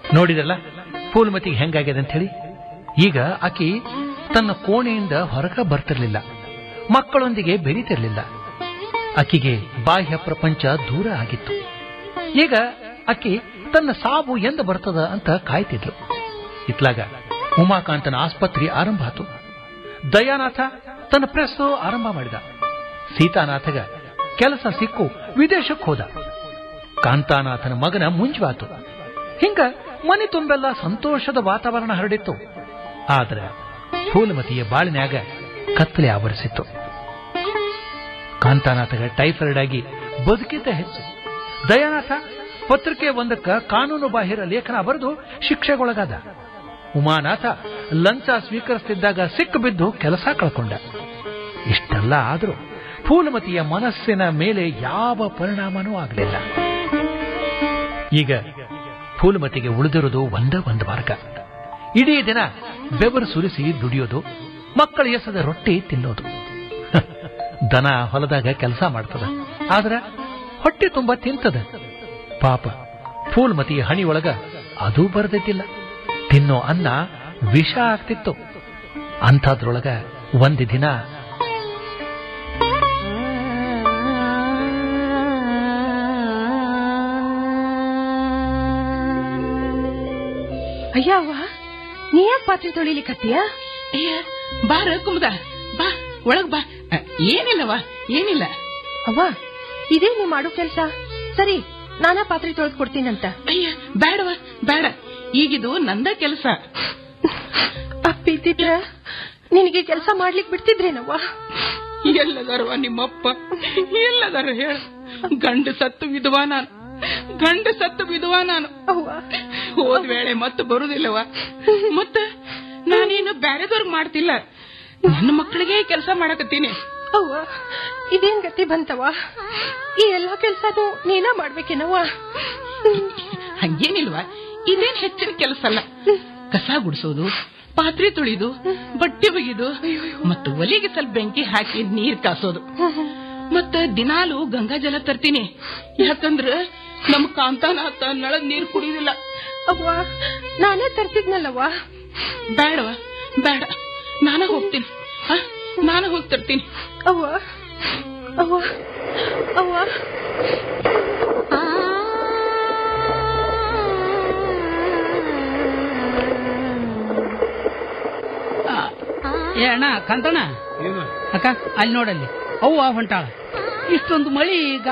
ನೋಡಿದಲ್ಲ ಫೂಲ್ಮತಿಗೆ ಹೆಂಗಾಗ್ಯದ ಅಂತ ಹೇಳಿ ಈಗ ಆಕಿ ತನ್ನ ಕೋಣೆಯಿಂದ ಹೊರಗ ಬರ್ತಿರ್ಲಿಲ್ಲ ಮಕ್ಕಳೊಂದಿಗೆ ಬೆರೀತಿರ್ಲಿಲ್ಲ ಆಕಿಗೆ ಬಾಹ್ಯ ಪ್ರಪಂಚ ದೂರ ಆಗಿತ್ತು ಈಗ ಆಕಿ ತನ್ನ ಸಾವು ಎಂದ ಬರ್ತದ ಅಂತ ಕಾಯ್ತಿದ್ಲು ಇತ್ಲಾಗ ಉಮಾಕಾಂತನ ಆಸ್ಪತ್ರೆ ಆರಂಭ ಆತು ದಯಾನಾಥ ತನ್ನ ಪ್ರೆಸ್ ಆರಂಭ ಮಾಡಿದ ಸೀತಾನಾಥಗ ಕೆಲಸ ಸಿಕ್ಕು ವಿದೇಶಕ್ಕೆ ಹೋದ ಕಾಂತಾನಾಥನ ಮಗನ ಮುಂಜವಾತು ಹಿಂಗ ಮನೆ ತುಂಬೆಲ್ಲ ಸಂತೋಷದ ವಾತಾವರಣ ಹರಡಿತ್ತು ಆದ್ರೆ ಫೂಲಮತಿಯ ಬಾಳಿನ್ಯಾಗ ಕತ್ತಲೆ ಆವರಿಸಿತ್ತು ಕಾಂತಾನಾಥಗ ಟೈಫಾಯ್ಡ್ ಆಗಿ ಬದುಕಿದ್ದ ಹೆಚ್ಚು ದಯಾನಾಥ ಪತ್ರಿಕೆ ಒಂದಕ್ಕ ಕಾನೂನು ಬಾಹಿರ ಲೇಖನ ಬರೆದು ಶಿಕ್ಷೆಗೊಳಗಾದ ಉಮಾನಾಥ ಲಂಚ ಸ್ವೀಕರಿಸುತ್ತಿದ್ದಾಗ ಸಿಕ್ಕು ಬಿದ್ದು ಕೆಲಸ ಕಳ್ಕೊಂಡ ಇಷ್ಟೆಲ್ಲ ಆದರೂ ಫೂಲಮತಿಯ ಮನಸ್ಸಿನ ಮೇಲೆ ಯಾವ ಪರಿಣಾಮನೂ ಆಗಲಿಲ್ಲ ಈಗ ಫೂಲಮತಿಗೆ ಉಳಿದಿರೋದು ಒಂದೇ ಒಂದು ಮಾರ್ಗ ಇಡೀ ದಿನ ಬೆವರು ಸುರಿಸಿ ದುಡಿಯೋದು ಮಕ್ಕಳ ಎಸದ ರೊಟ್ಟಿ ತಿನ್ನೋದು ದನ ಹೊಲದಾಗ ಕೆಲಸ ಮಾಡ್ತದ ಆದ್ರ ಹೊಟ್ಟೆ ತುಂಬಾ ತಿಂತದ ಪಾಪ ಫೂಲ್ಮತಿಯ ಹಣಿಯೊಳಗ ಅದೂ ಬರದಿದ್ದಿಲ್ಲ ತಿನ್ನೋ ಅನ್ನ ವಿಷ ಆಗ್ತಿತ್ತು ಅಂಥದ್ರೊಳಗ ಒಂದು ದಿನ ಅಯ್ಯವ್ವ ನೀ ಯಾಕೆ ಪಾತ್ರೆ ತೊಳಿಲಿಕತ್ತೀಯ ಅಯ್ಯ ಬಾರ ಕುಮದ ಬಾ ಒಳಗ್ ಬಾ ಅ, ಏನಿಲ್ಲವಾ ಏನಿಲ್ಲ ಅವ್ವ ಇದೇ ನೀ ಮಾಡೋ ಕೆಲ್ಸ ಸರಿ ನಾನಾ ಪಾತ್ರೆ ತೊಳೆದು ಕೊಡ್ತೀನಂತ ಅಯ್ಯ ಬೇಡವ ಬೇಡ ಈಗಿದು ನಂದ ಕೆಲಸ ಅಪ್ಪ ಇದ್ದಿದ್ರ ನಿನಗೆ ಕೆಲಸ ಮಾಡ್ಲಿಕ್ ಬಿಡ್ತಿದ್ರೇನವ್ವ ಎಲ್ಲದಾರವ ನಿಮ್ಮಪ್ಪ ಎಲ್ಲದಾರ ಹೇಳ ಗಂಡ ಸತ್ತು ವಿಧವಾ ನಾನು ಗಂಡ ಸತ್ತು ವಿಧವಾ ನಾನು ಅವ್ವ ಹೋದ ವೇಳೆ ಮತ್ತೆ ಬರುದಿಲ್ಲವ ಮತ್ತ ನಾನೇನು ಬ್ಯಾರೆದವ್ರಿಗೆ ಮಾಡ್ತಿಲ್ಲ ನನ್ನ ಮಕ್ಕಳಿಗೆ ಕೆಲಸ ಮಾಡಕತ್ತೀನಿ ಅವ್ವ ಇದೇನ್ ಗತಿ ಬಂತವ ಈ ಎಲ್ಲಾ ಕೆಲ್ಸನೂ ನೀನ ಮಾಡ್ಬೇಕೇನವ್ವ ಹಂಗೇನಿಲ್ವಾ ಇದೇನ್ ಹೆಚ್ಚಿನ ಕೆಲಸ ಅಲ್ಲ ಕಸ ಗುಡಿಸೋದು ಪಾತ್ರೆ ತೊಳಿದು ಬಟ್ಟೆ ಒಗೆದು ಮತ್ತು ಒಲೆಗೆ ಸ್ವಲ್ಪ ಬೆಂಕಿ ಹಾಕಿ ನೀರ್ ಕಾಸೋದು ಮತ್ತ ದಿನಾಲು ಗಂಗಾ ಜಲ ತರ್ತೀನಿ ಯಾಕಂದ್ರ ನಮ್ ಕಾಂತಾನಾಥ ನಳದ್ ನೀರ್ ಕುಡಿಯೋದಿಲ್ಲ ಅವ್ವ ನಾನೇ ತರ್ತಿದ್ನಲ್ಲವ್ವ ಬೇಡವ ಬೇಡ ನಾನ ಹೋಗ್ತೀನಿ ಹ? ನಾನ ಹೋಗಿ ತರ್ತೀನಿ ಅವ್ವ ಅವ್ವ ಅವ್ವ ಏ ಅಣ್ಣ ಕಾಂತಣ್ಣ ಅಕ್ಕ ಅಲ್ಲಿ ನೋಡಲ್ಲಿ ಅವ್ವ ಹೊಂಟಾಳ ಇಷ್ಟೊಂದು ಮಳಿ